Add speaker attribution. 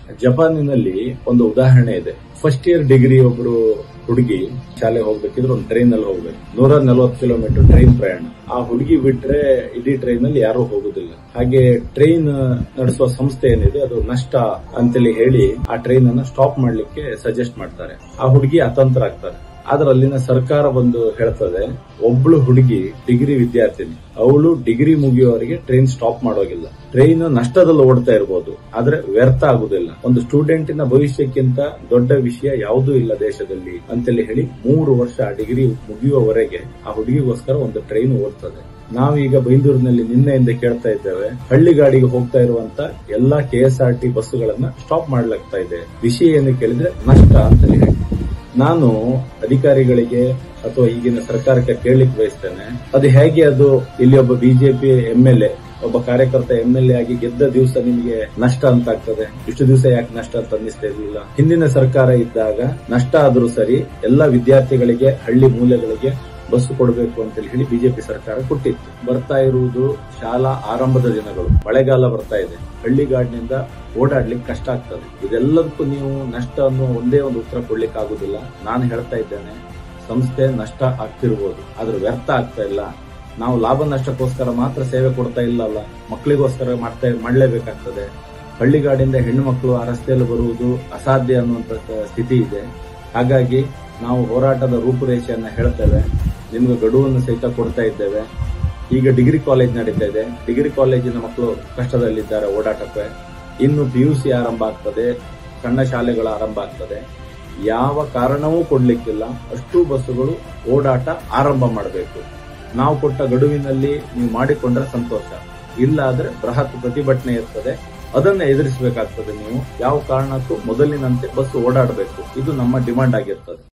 Speaker 1: ಜಪಾನಿನಲ್ಲಿ ಒಂದು ಉದಾಹರಣೆ ಇದೆ ಫಸ್ಟ್ ಇಯರ್ ಡಿಗ್ರಿ ಒಬ್ರು ಹುಡುಗಿ ಶಾಲೆಗೆ ಹೋಗ್ಬೇಕಿದ್ರೆ ಒಂದು ಟ್ರೈನ್ ಅಲ್ಲಿ ಹೋಗ್ಬೇಕು ನೂರ ನಲವತ್ತು ಕಿಲೋಮೀಟರ್ ಟ್ರೈನ್ ಪ್ರಯಾಣ ಆ ಹುಡುಗಿ ಬಿಟ್ರೆ ಇಡೀ ಟ್ರೈನ್ ಅಲ್ಲಿ ಯಾರು ಹೋಗುದಿಲ್ಲ ಹಾಗೆ ಟ್ರೈನ್ ನಡೆಸುವ ಸಂಸ್ಥೆ ಏನಿದೆ ಅದು ನಷ್ಟ ಅಂತೇಳಿ ಹೇಳಿ ಆ ಟ್ರೈನ್ ಅನ್ನ ಸ್ಟಾಪ್ ಮಾಡ್ಲಿಕ್ಕೆ ಸಜೆಸ್ಟ್ ಮಾಡ್ತಾರೆ ಆ ಹುಡುಗಿ ಅತಂತ್ರ ಆಗ್ತಾರೆ ಆದ್ರೆ ಅಲ್ಲಿನ ಸರ್ಕಾರ ಬಂದು ಹೇಳ್ತದೆ ಒಬ್ಳು ಹುಡುಗಿ ಡಿಗ್ರಿ ವಿದ್ಯಾರ್ಥಿನಿ ಅವಳು ಡಿಗ್ರಿ ಮುಗಿಯುವವರೆಗೆ ಟ್ರೈನ್ ಸ್ಟಾಪ್ ಮಾಡೋಗಿಲ್ಲ ಟ್ರೈನ್ ನಷ್ಟದಲ್ಲಿ ಓಡ್ತಾ ಇರಬಹುದು ಆದ್ರೆ ವ್ಯರ್ಥ ಆಗುದಿಲ್ಲ ಒಂದು ಸ್ಟೂಡೆಂಟಿನ ಭವಿಷ್ಯಕ್ಕಿಂತ ದೊಡ್ಡ ವಿಷಯ ಯಾವುದೂ ಇಲ್ಲ ದೇಶದಲ್ಲಿ ಅಂತೇಳಿ ಹೇಳಿ ಮೂರು ವರ್ಷ ಡಿಗ್ರಿ ಮುಗಿಯುವವರೆಗೆ ಆ ಹುಡುಗಿಗೋಸ್ಕರ ಒಂದು ಟ್ರೈನ್ ಓಡ್ತದೆ ನಾವೀಗ ಬೈಂದೂರಿನಲ್ಲಿ ನಿನ್ನೆಯಿಂದ ಕೇಳ್ತಾ ಇದ್ದೇವೆ ಹಳ್ಳಿ ಗಾಡಿಗೆ ಹೋಗ್ತಾ ಇರುವಂತ ಎಲ್ಲಾ ಕೆಎಸ್ಆರ್ ಟಿ ಬಸ್ಸುಗಳನ್ನ ಸ್ಟಾಪ್ ಮಾಡ್ಲಾಗ್ತಾ ಇದೆ ವಿಷಯ ಏನು ಕೇಳಿದ್ರೆ ನಷ್ಟ ಅಂತೇಳಿ ಹೇಳಿ ನಾನು ಅಧಿಕಾರಿಗಳಿಗೆ ಅಥವಾ ಈಗಿನ ಸರ್ಕಾರಕ್ಕೆ ಕೇಳಲಿಕ್ಕೆ ಬಯಸ್ತೇನೆ ಅದು ಹೇಗೆ ಅದು ಇಲ್ಲಿ ಒಬ್ಬ ಬಿಜೆಪಿ ಎಂ ಎಲ್ ಎ ಒಬ್ಬ ಕಾರ್ಯಕರ್ತ ಎಂ ಎಲ್ ಎ ಆಗಿ ಗೆದ್ದ ದಿವಸ ನಿಮಗೆ ನಷ್ಟ ಅಂತ ಆಗ್ತದೆ ಇಷ್ಟು ದಿವಸ ಯಾಕೆ ನಷ್ಟ ಅಂತ ಅನ್ನಿಸ್ತಾ ಇರ್ಲಿಲ್ಲ ಹಿಂದಿನ ಸರ್ಕಾರ ಇದ್ದಾಗ ನಷ್ಟ ಆದ್ರೂ ಸರಿ ಎಲ್ಲಾ ವಿದ್ಯಾರ್ಥಿಗಳಿಗೆ ಹಳ್ಳಿ ಮೂಲೆಗಳಿಗೆ ಬಸ್ ಕೊಡಬೇಕು ಅಂತ ಹೇಳಿ ಬಿಜೆಪಿ ಸರ್ಕಾರ ಕೊಟ್ಟಿತ್ತು ಬರ್ತಾ ಇರುವುದು ಶಾಲಾ ಆರಂಭದ ದಿನಗಳು ಮಳೆಗಾಲ ಬರ್ತಾ ಇದೆ ಹಳ್ಳಿಗಾಡಿನಿಂದ ಓಡಾಡ್ಲಿಕ್ಕೆ ಕಷ್ಟ ಆಗ್ತದೆ ಇದೆಲ್ಲದಕ್ಕೂ ನೀವು ನಷ್ಟ ಅನ್ನೋ ಒಂದೇ ಒಂದು ಉತ್ತರ ಕೊಡ್ಲಿಕ್ಕೆ ಆಗುದಿಲ್ಲ ನಾನು ಹೇಳ್ತಾ ಇದ್ದೇನೆ ಸಂಸ್ಥೆ ನಷ್ಟ ಆಗ್ತಿರ್ಬೋದು ಆದ್ರೆ ವ್ಯರ್ಥ ಆಗ್ತಾ ಇಲ್ಲ ನಾವು ಲಾಭ ನಷ್ಟಕ್ಕೋಸ್ಕರ ಮಾತ್ರ ಸೇವೆ ಕೊಡ್ತಾ ಇಲ್ಲ ಅಲ್ಲ ಮಕ್ಕಳಿಗೋಸ್ಕರ ಮಾಡ್ತಾ ಮಾಡ್ಲೇಬೇಕಾಗ್ತದೆ ಹಳ್ಳಿಗಾಡಿಂದ ಹೆಣ್ಣು ಮಕ್ಕಳು ಆ ರಸ್ತೆಯಲ್ಲಿ ಬರುವುದು ಅಸಾಧ್ಯ ಅನ್ನುವಂತ ಸ್ಥಿತಿ ಇದೆ ಹಾಗಾಗಿ ನಾವು ಹೋರಾಟದ ರೂಪುರೇಷೆಯನ್ನ ಹೇಳ್ತೇವೆ ನಿಮ್ಗೆ ಗಡುವನ್ನು ಸಹಿತ ಕೊಡ್ತಾ ಇದ್ದೇವೆ ಈಗ ಡಿಗ್ರಿ ಕಾಲೇಜ್ ನಡೀತಾ ಇದೆ ಡಿಗ್ರಿ ಕಾಲೇಜಿನ ಮಕ್ಕಳು ಕಷ್ಟದಲ್ಲಿದ್ದಾರೆ ಓಡಾಟಕ್ಕೆ ಇನ್ನು ಪಿಯುಸಿ ಆರಂಭ ಆಗ್ತದೆ ಸಣ್ಣ ಶಾಲೆಗಳ ಆರಂಭ ಆಗ್ತದೆ ಯಾವ ಕಾರಣವೂ ಕೊಡ್ಲಿಕ್ಕಿಲ್ಲ ಅಷ್ಟು ಬಸ್ಸುಗಳು ಓಡಾಟ ಆರಂಭ ಮಾಡಬೇಕು ನಾವು ಕೊಟ್ಟ ಗಡುವಿನಲ್ಲಿ ನೀವು ಮಾಡಿಕೊಂಡ್ರೆ ಸಂತೋಷ ಇಲ್ಲ ಆದ್ರೆ ಬೃಹತ್ ಪ್ರತಿಭಟನೆ ಇರ್ತದೆ ಅದನ್ನ ಎದುರಿಸಬೇಕಾಗ್ತದೆ ನೀವು ಯಾವ ಕಾರಣಕ್ಕೂ ಮೊದಲಿನಂತೆ ಬಸ್ ಓಡಾಡಬೇಕು ಇದು ನಮ್ಮ ಡಿಮಾಂಡ್ ಆಗಿರ್ತದೆ